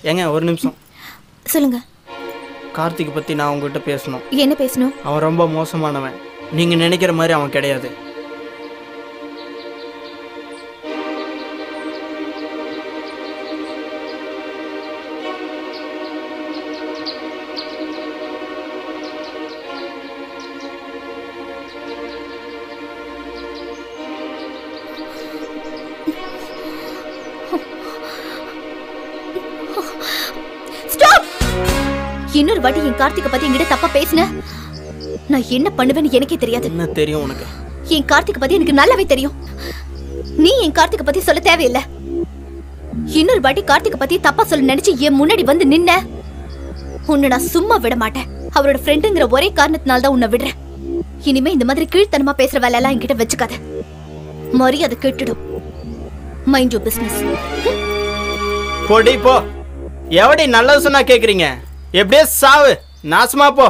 ஏங்க ஒரு நிமிஷம் சொல்லுங்க கார்த்திக் பற்றி நான் உங்ககிட்ட பேசணும் என்ன பேசணும் அவன் ரொம்ப மோசமானவன் நீங்கள் நினைக்கிற மாதிரி அவன் கிடையாது ஸ்டாப் இன்னொரு வாட்டி என் கார்த்திகை பத்தி என்கிட்ட தப்பா பேசுன நான் என்ன பண்ணுவேன்னு எனக்கே தெரியாது என்ன தெரியும் உனக்கு என் கார்த்திகை பத்தி எனக்கு நல்லாவே தெரியும் நீ என் கார்த்திகை பத்தி சொல்ல தேவையில்லை இன்னொரு வாட்டி கார்த்திகை பத்தி தப்பா சொல்ல நினைச்சு என் முன்னாடி வந்து நின்ன உன்னை நான் சும்மா விட மாட்டேன் அவரோட ஃப்ரெண்டுங்கிற ஒரே காரணத்தினால தான் உன்னை விடுறேன் இனிமே இந்த மாதிரி கீழ்த்தனமா பேசுற வேலையெல்லாம் என்கிட்ட வச்சுக்காத மரியாதை கேட்டுடும் மைண்ட் யூ பிசினஸ் பொடி போ எவடி நல்லது சொன்னா கேட்குறீங்க எப்படியே சாவு நாசமா போ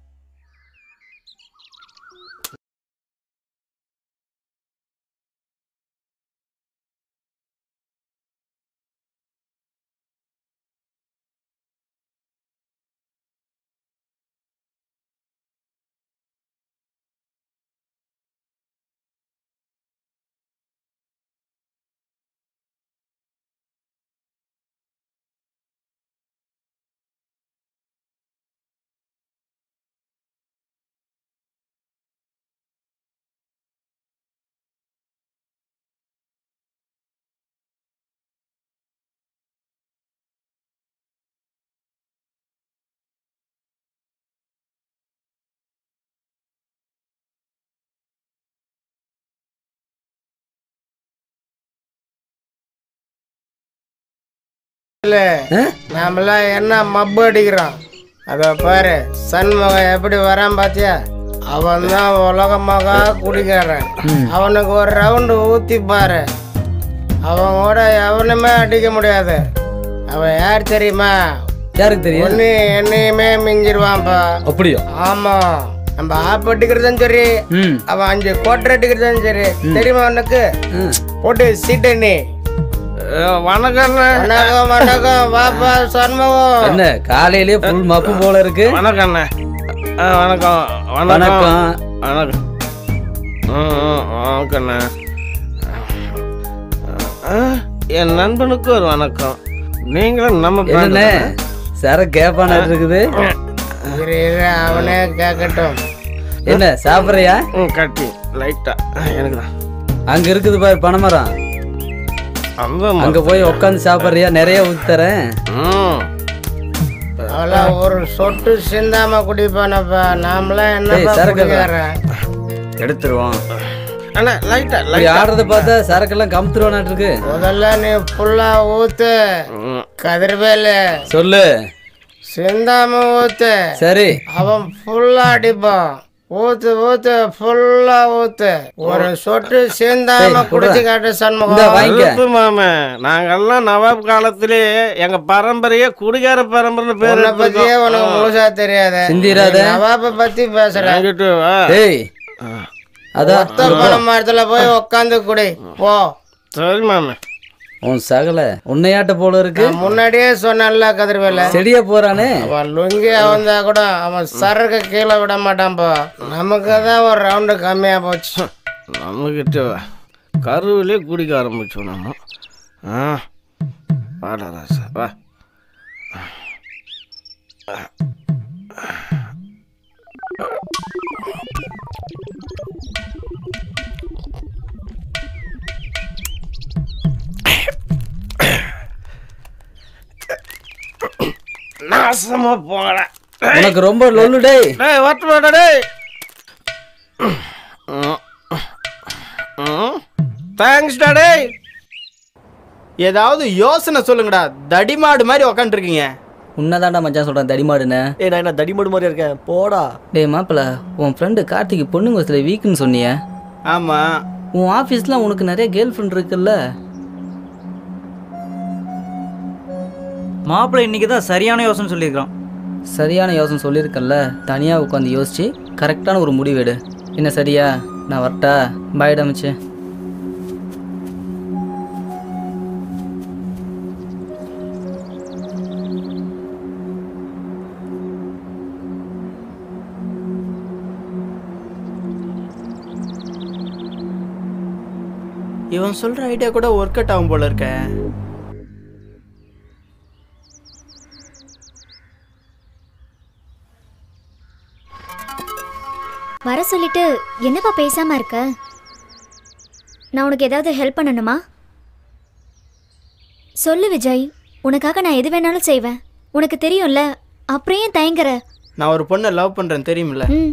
இல்ல நாமெல்லாம் என்ன மப்பு அடிக்கிறோம் அத பாரு சண்முகம் எப்படி வரான் பாத்தியா அவன் தான் உலகமாக குடிக்காரன் அவனுக்கு ஒரு ரவுண்டு ஊத்தி பாரு அவன் கூட எவனுமே அடிக்க முடியாது அவன் யார் தெரியுமா யாருக்கு தெரியும் ஒன்னு என்னையுமே மிஞ்சிருவான்ப்பா அப்படியா ஆமா நம்ம ஆப் அடிக்கிறதும் சரி ம் அவன் அஞ்சு கோட்டர் அடிக்கிறதும் சரி தெரியுமா உனக்கு போட்டு சீட்டு நீ வணக்கம் வணக்கம் வணக்கம் வாப்பா சண்முகம் என்ன காலையிலேயே ஃபுல் மப்பு போல இருக்கு வணக்கம் அண்ணே ஆ, வணக்கம் வணக்கம் வணக்கம் வணக்கம் ம், ம், வணக்கண்ணே ஆ, என் நண்பனுக்கு ஒரு வணக்கம் நீங்களும் நம்ம என்னண்ணே சர கேப்பான இருக்குது இரு இரு அவனே கேட்கட்டும் என்ன சாப்பிட்றியா ம் கட்டி லைட்டா எனக்கு தான் அங்க இருக்குது பாரு பனைமரம் அந்த அங்க போய் உட்காந்து சாப்பிட்றியா நிறைய ஊத்தி தரேன் ம் அவெல்லாம் ஒரு சொட்டு சிந்தாம குடிப்பானப்பா நாமெல்லாம் டேய், என்னப்பா சரக்கு எவ்வளவு? குடிக்காரன் எடுத்துருவோம் அண்ணா லைட்டா இப்படி லைட்டா ஆடுறத பார்த்தா சரக்கெல்லாம் கமுத்துருவானாட்டு இருக்கு முதல்ல நீ ஃபுல்லா ஊத்து ம், கதிர்வேலு சொல்லு சிந்தாம ஊத்து சரி அவன் ஃபுல்லா அடிப்பான் ஊத்து ஊத்து ஃபுல்லா ஊத்து ஒரு சொட்டு சிந்தாம டேய், குடிச்சு விட்றா. காட்டு இந்த சண்முகம் வாங்கிக்க கருப்பு மாமே நாங்கெல்லாம் நவாப் காலத்திலே எங்க பரம்பரையே குடிகார பரம்பரைன்னு பேர் உன்னை பத்தியே உனக்கு முழுசா தெரியாது சிந்திராத. நீ நவாப்ப பத்தி பேசுற வாங்கிட்டு வா டேய் அதான் ஒத்த பழ மரத்துல போய் உட்காந்து குடி போ சரி மாமே உன் சகல உன்னையாட்ட போல இருக்கு நான் முன்னாடியே சொன்னேன்ல கதிர்வேல செடியா போறானே அவன் லுங்கி வந்தா கூட அவன் சரக்கு கீழே விட மாட்டான்ப்பா நமக்கு தான் ஒரு ரவுண்டு கம்மியா போச்சு நம்மக்கிட்ட வா கருவிலே குடிக்க ஆரம்பிச்சோம் நம்ம ஆ வாடா ராசா வா நாசமா போங்கடா உனக்கு ரொம்ப லொல்லு டேய் டேய் வரட்டு வாடா டேய் தேங்க்ஸ்டா டேய் ஏதாவது யோசனை சொல்லுங்கடா தடிமாடு மாதிரி உக்காந்துருக்கீங்க உன்னதாண்டா மச்சான் சொல்றேன் தடிமாடுன்னு ஏய் நான் என்ன தடிமடு மாதிரி இருக்கேன் போடா டேய் மாப்பிள உன் ஃப்ரெண்டு கார்த்திக் பொண்ணுங்க வயசுல வீக்குன்னு சொன்னியே ஆமாம் உன் ஆஃபீஸ்ல உனக்கு நிறைய கேர்ள் ஃப்ரெண்ட் இருக்குல்ல மாப்பிள்ளை இன்னைக்கு தான் சரியான யோசனை சொல்லியிருக்கான் சரியான யோசனை சொல்லியிருக்கேன்ல தனியாக உட்காந்து யோசிச்சு கரெக்டான ஒரு முடிவு எடு என்ன சரியா நான் வரட்டா பாய் டமிச்சு இவன் சொல்ற ஐடியா கூட ஒர்க் அவுட் ஆகும் போல இருக்க வர சொல்லிட்டு என்னப்பா பேசாம இருக்க நான் உனக்கு ஏதாவது ஹெல்ப் பண்ணணுமா சொல்லு விஜய் உனக்காக நான் எது வேணாலும் செய்வேன் உனக்கு தெரியும்ல அப்புறம் ஏன் தயங்குற நான் ஒரு பொண்ணை லவ் பண்றேன் தெரியுமில்ல ம்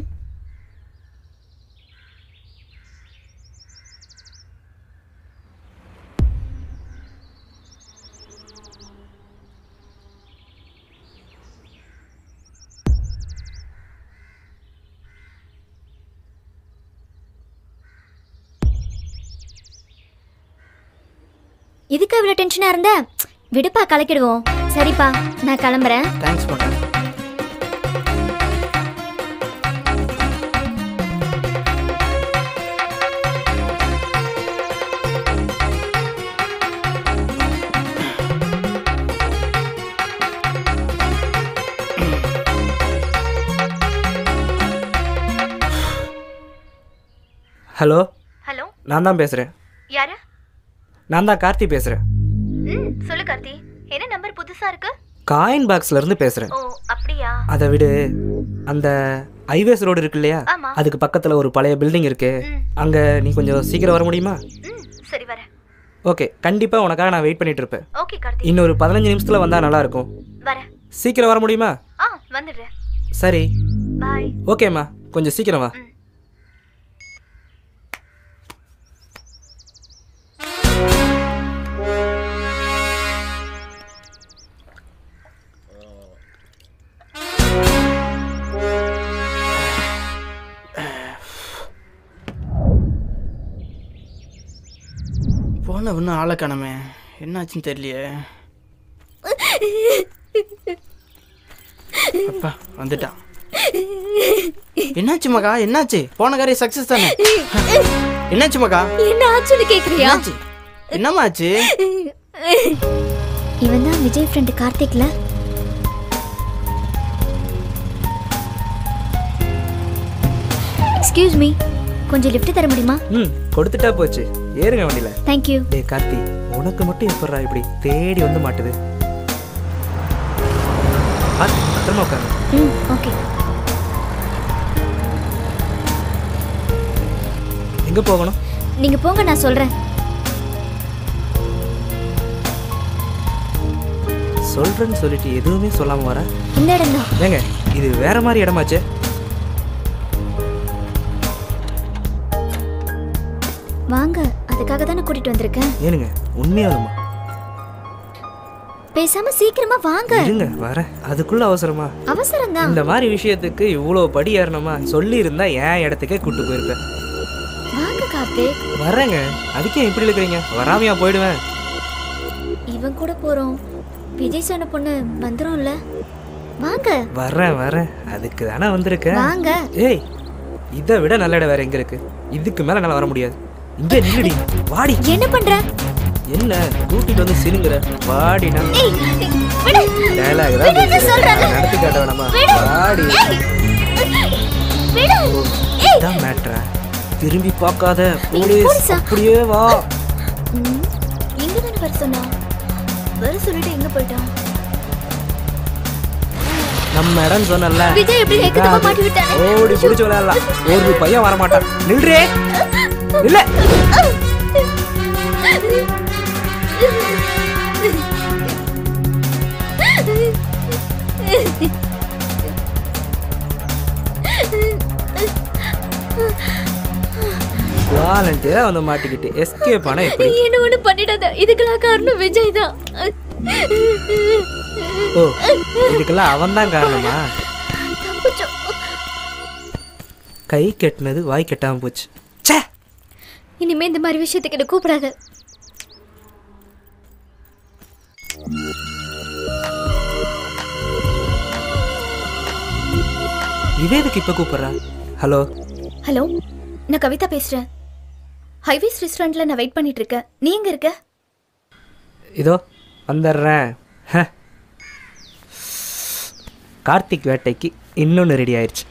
இதுக்கு இவ்வளோ டென்ஷனாக இருந்த விடுப்பா கலக்கிடுவோம் சரிப்பா நான் கிளம்புறேன் தேங்க்ஸ் மேடம் ஹலோ ஹலோ நான் தான் பேசுகிறேன் யாரு நான் தான் கார்த்தி பேசுகிறேன் ம் சொல்லு கார்த்தி என்ன நம்பர் புதுசா இருக்கு காயின் பாக்ஸ்ல இருந்து பேசுகிறேன் ஓ அப்படியா அதை விடு அந்த ஹைவேஸ் ரோடு இருக்கு இல்லையா ஆமா. அதுக்கு பக்கத்தில் ஒரு பழைய பில்டிங் இருக்கு ம். அங்கே நீ கொஞ்சம் சீக்கிரம் வர முடியுமா ம் சரி வரேன் ஓகே கண்டிப்பாக உனக்காக நான் வெயிட் பண்ணிட்டு இருப்பேன் ஓகே கார்த்தி இன்னொரு பதினஞ்சு நிமிஷத்தில் வந்தால் நல்லா இருக்கும் வரேன் சீக்கிரம் வர முடியுமா ஆ வந்துடுறேன் சரி பாய் ஓகேம்மா கொஞ்சம் சீக்கிரம் வா ம். போன இன்னும் ஆளை காணமே என்னாச்சுன்னு தெரியலையே அப்பா வந்துட்டான் என்னாச்சு மகா என்னாச்சு போன காரியம் சக்சஸ் தானே என்னாச்சு மகா என்ன ஆச்சுன்னு கேக்குறியா என்னாச்சு என்னம்மா ஆச்சு இவன் தான் விஜய் ஃப்ரெண்டு கார்த்திக்ல எக்ஸ்கியூஸ் மீ கொஞ்சம் லிஃப்ட் தர முடியுமா ம் கொடுத்துட்டா போச்சு ஏறுங்க வண்டியில் தேங்க்யூ டேய் கார்த்தி உனக்கு மட்டும் எப்பட்றா இப்படி தேடி வந்து மாட்டுது பார்த்து பத்திரமா உட்காரு ம் ஓகே எங்கே போகணும் நீங்க போங்க நான் சொல்றேன் சொல்கிறேன்னு சொல்லிட்டு எதுவுமே சொல்லாமல் வர இந்த இடம் தான் ஏங்க இது வேற மாதிரி இடமாச்சே வாங்க அதுக்காக தானே கூட்டிட்டு வந்திருக்கேன் ஏனுங்க உண்மையாலுமா பேசாம சீக்கிரமா வாங்க இருங்க வரேன் அதுக்குள்ள அவசரமா அவசரம் தான் இந்த மாதிரி விஷயத்துக்கு இவ்வளோ படி ஏறணுமா சொல்லி இருந்தா என் இடத்துக்கே கூட்டு போயிருப்பேன் வாங்க கார்த்திக் வரேங்க அதுக்கே இப்படி இருக்கிறீங்க வராமையா போயிடுவேன் இவன் கூட போறோம் விஜய் சொன்ன பொண்ணு வந்துரும்ல வாங்க வரேன் வரேன் அதுக்கு தானே வந்திருக்கேன் வாங்க ஏய் இதை விட நல்ல இடம் வேற எங்க இருக்கு இதுக்கு மேல என்னால வர முடியாது இங்கே நில்லுடி வாடி என்ன பண்ற என்ன கூட்டிட்டு வந்து சினுங்குற வாடினா ஏய் விடு டயலாக் தான் விடுன்னு பேசுற. சொல்றேன்ல. நடத்தி காட்ட வேணாமா விடு. வாடி விடு ஏய் இதான் மேட்ரா திரும்பி பார்க்காத நீ போலீஸ் போலீஸா? அப்படியே வா ம், எங்க தானே வர சொன்னா வர சொல்லிட்டு எங்க போயிட்டான் நம்ம இடம் சொன்னல விஜய் எப்படி ஏக்கத்தமா மாட்டி விட்டானே ஓடி பிடிச்சு விளையாடலாம் ஒரு பையன் வர மாட்டான் நில்றே இல்ல வாலண்டியரா வந்து மாட்டிக்கிட்டு எஸ்கேப் ஆனா எப்படி என்ன ஒண்ணு பண்ணிடாத இதுக்கெல்லாம் காரணம் விஜய் தான் ஓ இதுக்கெல்லாம் அவன் தான் காரணமா தப்பிச்சோம். கை கெட்டினது வாய் கெட்டாம போச்சு ச்சே இனிமே இந்த மாதிரி விஷயத்துக்கு என்ன கூப்பிடாத இவே எதுக்கு இப்ப கூப்பிடுறா ஹலோ ஹலோ நான் கவிதா பேசுறேன் ஹைவேஸ் ரெஸ்டாரண்ட்ல நான் வெயிட் பண்ணிட்டு இருக்கேன் நீ எங்க இருக்க இதோ வந்துடுறேன் ஹ. கார்த்திக் வேட்டைக்கு இன்னொன்று ரெடி ஆயிடுச்சு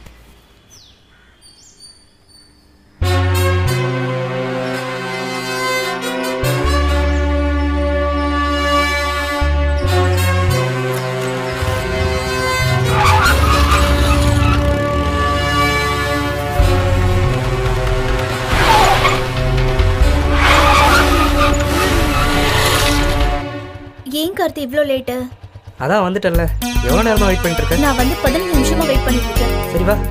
கார்த்தி இவ்ளோ லேட்டு அதான் வந்துட்டல எவ்வளோ நேரமா வெயிட் பண்ணிட்டு இருக்க நான் வந்து பதினஞ்சு நிமிஷமா வெயிட் பண்ணிட்டு இருக்கேன் சரி வா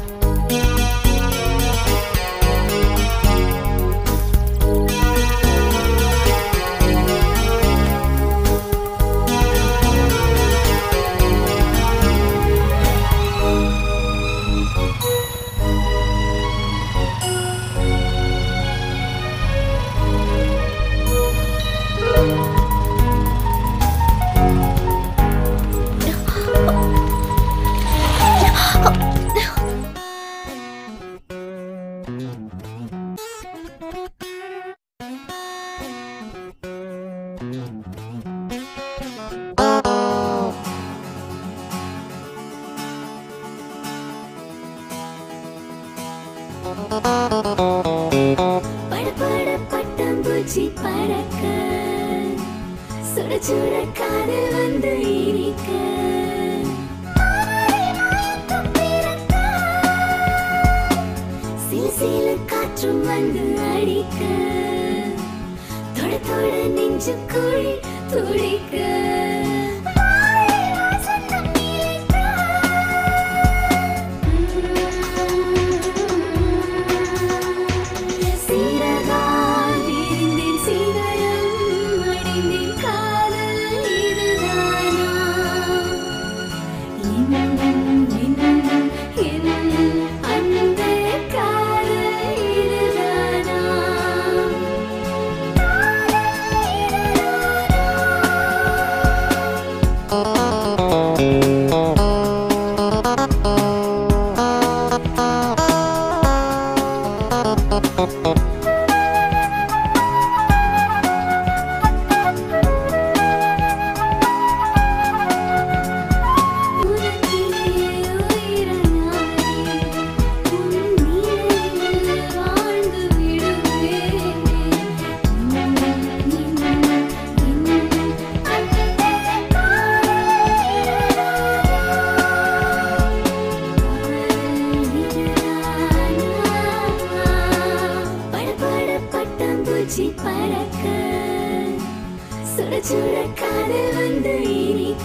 படபட பட்டாம்பூச்சி பறக்க சுட சுட காதல் வந்து இனிக்க சில சில காற்றும் வந்து அடிக்க தொட தொட நெஞ்சு குழி துடிக்க சீரகால் விரிந்தேன் சீதளம் அடைந்தேன் காதல் இதுதானா இன்னும் இன்னும் இன்னும் அந்த காதல் இதுதானா பறக்க சுட சுட காதல் வந்து இனிக்க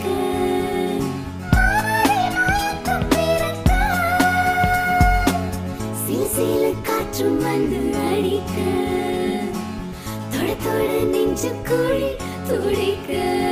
சில சில காற்றும் வந்து அடிக்க தொட தொட நெஞ்சு குழி துடிக்க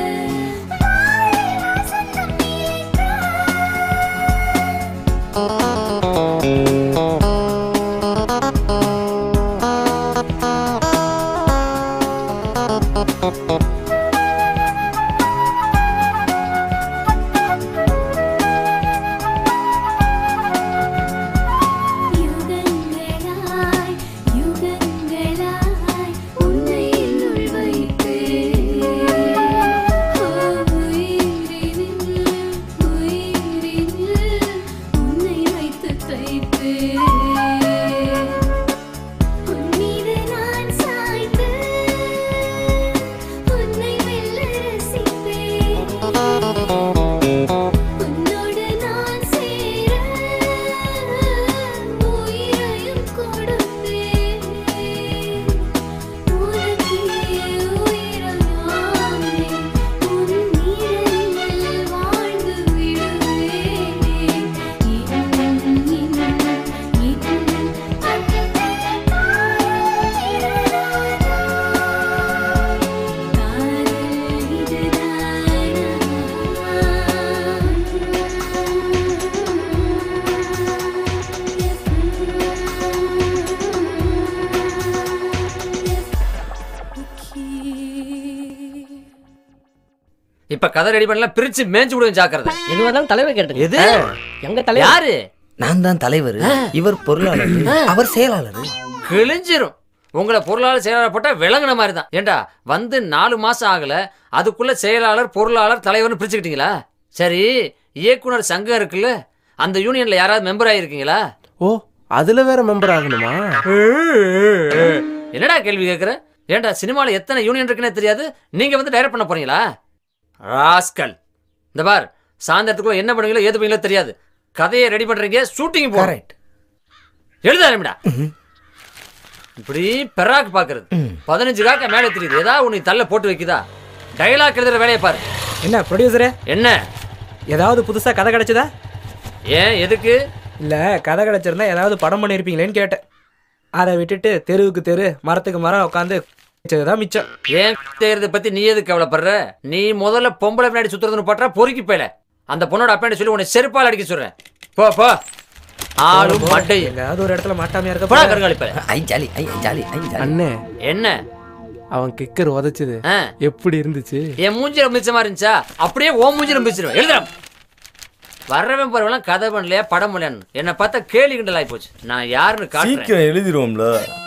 யுகங்களாய் யுகங்களாய் உன்னை என்னுள் வைத்தேன் ஓ உயிரினில் உயிரினில் உன்னை வைத்து தைத்தேன் உன் மீது நான் சாய்ந்து உன்னை மெல்ல ரசிப்பேன் உன்னோடு நான் சேர உயிரையும் கொடுப்பேன் உனக்கே உயிரானே உன் நீரில் வாழ்ந்து விடுவேன் இன்னும் இன்னும் இன்னும் இப்ப கதை ரெடி பண்ணலாம் பிரிச்சு மேய்ஞ்சு விடுவேன் ஜாக்கிரதை எதுவாக இருந்தாலும் தலைவர் கேட்டுங்க எது எங்க தலைவர் யாரு நான் தான் தலைவர் இவர் பொருளாளர் அவர் செயலாளர் கிழிஞ்சிரும் உங்களை பொருளாளர் செயலாளர் போட்டா விளங்குன மாதிரி தான் ஏண்டா வந்து நாலு மாசம் ஆகல அதுக்குள்ள செயலாளர் பொருளாளர் தலைவர்னு பிரிச்சுக்கிட்டீங்களா சரி இயக்குனர் சங்கம் இருக்குல்ல அந்த யூனியன்ல யாராவது மெம்பர் ஆயிருக்கீங்களா ஓ அதுல வேற மெம்பர் ஆகணுமா என்னடா கேள்வி கேட்குற ஏன்டா சினிமாவில் எத்தனை யூனியன் இருக்குன்னே தெரியாது நீங்க வந்து டைரக்ட் பண்ண போறீங்களா ராஸ்கல் இந்த பார் சாயந்தரத்துக்குள்ள என்ன பண்ணுவீங்களோ ஏது பண்ணுவீங்களோ தெரியாது கதையை ரெடி பண்றீங்க ஷூட்டிங் போறேன் கரெக்ட் எழுதாருமிடா இப்படி பெராக்கு பாக்குறது பதினஞ்சு காக்க மேலே தெரியுது ஏதாவது உனக்கு தள்ள போட்டு வைக்குதா டைலாக் எழுதுற வேலையை பாரு என்ன ப்ரொடியூசரே என்ன ஏதாவது புதுசா கதை கிடைச்சதா ஏன் எதுக்கு இல்ல கதை கிடைச்சிருந்தா ஏதாவது படம் பண்ணியிருப்பீங்களேன்னு கேட்டேன் அதை விட்டுட்டு தெருவுக்கு தெரு மரத்துக்கு மரம் உட்காந்து தான் மிச்சம் ஏன் தேர்தலை பத்தி நீ எதுக்கு கவலைப்படுற நீ முதல்ல பொம்பளை பின்னாடி சுத்துறதுன்னு பட்டா பொறுக்கி போயில அந்த பொண்ணோட அப்பா சொல்லி உன்னை செருப்பால் அடிக்க சொல்றேன் போ போ ஆளும் மட்டை எங்காவது ஒரு இடத்துல மாட்டாமையா இருக்க போடா போறா. கருங்காலிப்ப ஐ ஜாலி ஐ ஜாலி ஐ ஜாலி அண்ணே என்ன அவன் கிக்கர் உதைச்சது ஆ, எப்படி இருந்துச்சு என் மூஞ்சில மிச்சமா இருந்துச்சா அப்படியே ஓ மூஞ்சில மிச்சிருவேன் எழுதுறேன் வர்றவன் போறவெல்லாம் கதை பண்ணலையா படம் பண்ணலையான்னு என்னை பார்த்தா கேலி கிண்டல் ஆகி போச்சு நான் யாருன்னு காட்டுறேன் சீக்கிரம் எழுதிருவோம்ல